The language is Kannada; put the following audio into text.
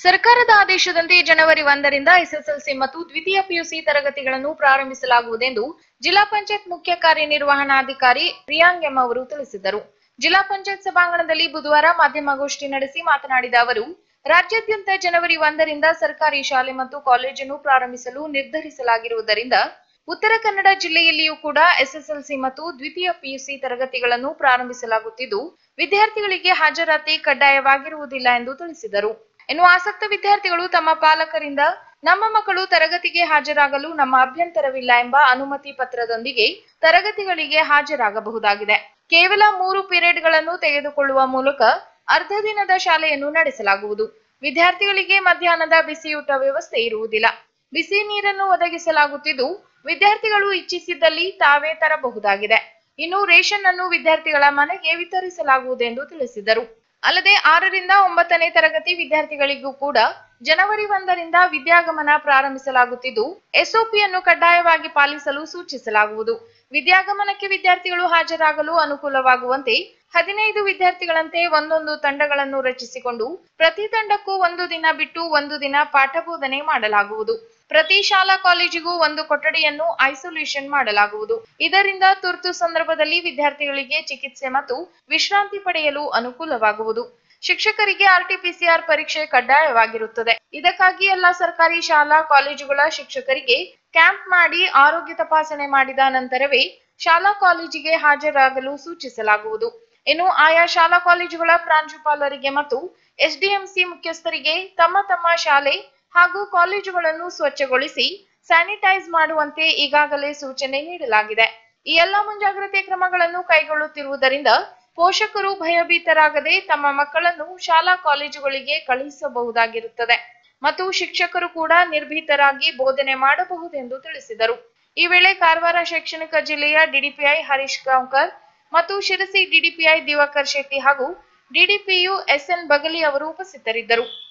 ಸರ್ಕಾರದ ಆದೇಶದಂತೆ ಜನವರಿ ಒಂದರಿಂದ ಎಸ್ಎಸ್ಎಲ್ಸಿ ಮತ್ತು ದ್ವಿತೀಯ ಪಿಯುಸಿ ತರಗತಿಗಳನ್ನು ಪ್ರಾರಂಭಿಸಲಾಗುವುದೆಂದು ಜಿಲ್ಲಾ ಪಂಚಾಯತ್ ಮುಖ್ಯ ಕಾರ್ಯನಿರ್ವಹಣಾಧಿಕಾರಿ ಪ್ರಿಯಾಂಗ್ ಎಂ ಅವರು ತಿಳಿಸಿದರು ಜಿಲ್ಲಾ ಪಂಚಾಯತ್ ಸಭಾಂಗಣದಲ್ಲಿ ಬುಧವಾರ ಮಾಧ್ಯಮಗೋಷ್ಠಿ ನಡೆಸಿ ಮಾತನಾಡಿದ ಅವರು ರಾಜ್ಯಾದ್ಯಂತ ಜನವರಿ ಒಂದರಿಂದ ಸರ್ಕಾರಿ ಶಾಲೆ ಮತ್ತು ಕಾಲೇಜನ್ನು ಪ್ರಾರಂಭಿಸಲು ನಿರ್ಧರಿಸಲಾಗಿರುವುದರಿಂದ ಉತ್ತರ ಕನ್ನಡ ಜಿಲ್ಲೆಯಲ್ಲಿಯೂ ಕೂಡ ಎಸ್ಎಸ್ಎಲ್ಸಿ ಮತ್ತು ದ್ವಿತೀಯ ಪಿಯುಸಿ ತರಗತಿಗಳನ್ನು ಪ್ರಾರಂಭಿಸಲಾಗುತ್ತಿದ್ದು ವಿದ್ಯಾರ್ಥಿಗಳಿಗೆ ಹಾಜರಾತಿ ಕಡ್ಡಾಯವಾಗಿರುವುದಿಲ್ಲ ಎಂದು ತಿಳಿಸಿದರು ಇನ್ನು ಆಸಕ್ತ ವಿದ್ಯಾರ್ಥಿಗಳು ತಮ್ಮ ಪಾಲಕರಿಂದ ನಮ್ಮ ಮಕ್ಕಳು ತರಗತಿಗೆ ಹಾಜರಾಗಲು ನಮ್ಮ ಅಭ್ಯಂತರವಿಲ್ಲ ಎಂಬ ಅನುಮತಿ ಪತ್ರದೊಂದಿಗೆ ತರಗತಿಗಳಿಗೆ ಹಾಜರಾಗಬಹುದಾಗಿದೆ ಕೇವಲ ಮೂರು ಪಿರಿಯಡ್ಗಳನ್ನು ತೆಗೆದುಕೊಳ್ಳುವ ಮೂಲಕ ಅರ್ಧ ದಿನದ ಶಾಲೆಯನ್ನು ನಡೆಸಲಾಗುವುದು ವಿದ್ಯಾರ್ಥಿಗಳಿಗೆ ಮಧ್ಯಾಹ್ನದ ಬಿಸಿಯೂಟ ವ್ಯವಸ್ಥೆ ಇರುವುದಿಲ್ಲ ಬಿಸಿ ನೀರನ್ನು ಒದಗಿಸಲಾಗುತ್ತಿದ್ದು ವಿದ್ಯಾರ್ಥಿಗಳು ಇಚ್ಛಿಸಿದ್ದಲ್ಲಿ ತಾವೇ ತರಬಹುದಾಗಿದೆ ಇನ್ನು ರೇಷನ್ ಅನ್ನು ವಿದ್ಯಾರ್ಥಿಗಳ ಮನೆಗೆ ವಿತರಿಸಲಾಗುವುದೆಂದು ತಿಳಿಸಿದರು ಅಲ್ಲದೆ ಆರರಿಂದ ಒಂಬತ್ತನೇ ತರಗತಿ ವಿದ್ಯಾರ್ಥಿಗಳಿಗೂ ಕೂಡ ಜನವರಿ ಒಂದರಿಂದ ವಿದ್ಯಾಗಮನ ಪ್ರಾರಂಭಿಸಲಾಗುತ್ತಿದ್ದು ಎಸ್ಒಪಿಯನ್ನು ಕಡ್ಡಾಯವಾಗಿ ಪಾಲಿಸಲು ಸೂಚಿಸಲಾಗುವುದು ವಿದ್ಯಾಗಮನಕ್ಕೆ ವಿದ್ಯಾರ್ಥಿಗಳು ಹಾಜರಾಗಲು ಅನುಕೂಲವಾಗುವಂತೆ ಹದಿನೈದು ವಿದ್ಯಾರ್ಥಿಗಳಂತೆ ಒಂದೊಂದು ತಂಡಗಳನ್ನು ರಚಿಸಿಕೊಂಡು ಪ್ರತಿ ತಂಡಕ್ಕೂ ಒಂದು ದಿನ ಬಿಟ್ಟು ಒಂದು ದಿನ ಪಾಠ ಬೋಧನೆ ಮಾಡಲಾಗುವುದು ಪ್ರತಿ ಶಾಲಾ ಕಾಲೇಜಿಗೂ ಒಂದು ಕೊಠಡಿಯನ್ನು ಐಸೋಲೇಷನ್ ಮಾಡಲಾಗುವುದು ಇದರಿಂದ ತುರ್ತು ಸಂದರ್ಭದಲ್ಲಿ ವಿದ್ಯಾರ್ಥಿಗಳಿಗೆ ಚಿಕಿತ್ಸೆ ಮತ್ತು ವಿಶ್ರಾಂತಿ ಪಡೆಯಲು ಅನುಕೂಲವಾಗುವುದು ಶಿಕ್ಷಕರಿಗೆ ಆರ್ಟಿಪಿಸಿಆರ್ ಪರೀಕ್ಷೆ ಕಡ್ಡಾಯವಾಗಿರುತ್ತದೆ ಇದಕ್ಕಾಗಿ ಎಲ್ಲ ಸರ್ಕಾರಿ ಶಾಲಾ ಕಾಲೇಜುಗಳ ಶಿಕ್ಷಕರಿಗೆ ಕ್ಯಾಂಪ್ ಮಾಡಿ ಆರೋಗ್ಯ ತಪಾಸಣೆ ಮಾಡಿದ ನಂತರವೇ ಶಾಲಾ ಕಾಲೇಜಿಗೆ ಹಾಜರಾಗಲು ಸೂಚಿಸಲಾಗುವುದು ಇನ್ನು ಆಯಾ ಶಾಲಾ ಕಾಲೇಜುಗಳ ಪ್ರಾಂಶುಪಾಲರಿಗೆ ಮತ್ತು ಎಸ್ಡಿಎಂಸಿ ಮುಖ್ಯಸ್ಥರಿಗೆ ತಮ್ಮ ತಮ್ಮ ಶಾಲೆ ಹಾಗೂ ಕಾಲೇಜುಗಳನ್ನು ಸ್ವಚ್ಛಗೊಳಿಸಿ ಸ್ಯಾನಿಟೈಸ್ ಮಾಡುವಂತೆ ಈಗಾಗಲೇ ಸೂಚನೆ ನೀಡಲಾಗಿದೆ ಈ ಎಲ್ಲಾ ಮುಂಜಾಗ್ರತೆ ಕ್ರಮಗಳನ್ನು ಕೈಗೊಳ್ಳುತ್ತಿರುವುದರಿಂದ ಪೋಷಕರು ಭಯಭೀತರಾಗದೆ ತಮ್ಮ ಮಕ್ಕಳನ್ನು ಶಾಲಾ ಕಾಲೇಜುಗಳಿಗೆ ಕಳುಹಿಸಬಹುದಾಗಿರುತ್ತದೆ ಮತ್ತು ಶಿಕ್ಷಕರು ಕೂಡ ನಿರ್ಭೀತರಾಗಿ ಬೋಧನೆ ಮಾಡಬಹುದೆಂದು ತಿಳಿಸಿದರು ಈ ವೇಳೆ ಕಾರವಾರ ಶೈಕ್ಷಣಿಕ ಜಿಲ್ಲೆಯ ಡಿಡಿಪಿಐ ಹರೀಶ್ ಗಾಂವ್ಕರ್ ಮತ್ತು ಶಿರಸಿ ಡಿಡಿಪಿಐ ದಿವಾಕರ್ ಶೆಟ್ಟಿ ಹಾಗೂ ಡಿಡಿಪಿಯು ಎಸ್ಎನ್ ಬಗಲಿ ಅವರು ಉಪಸ್ಥಿತರಿದ್ದರು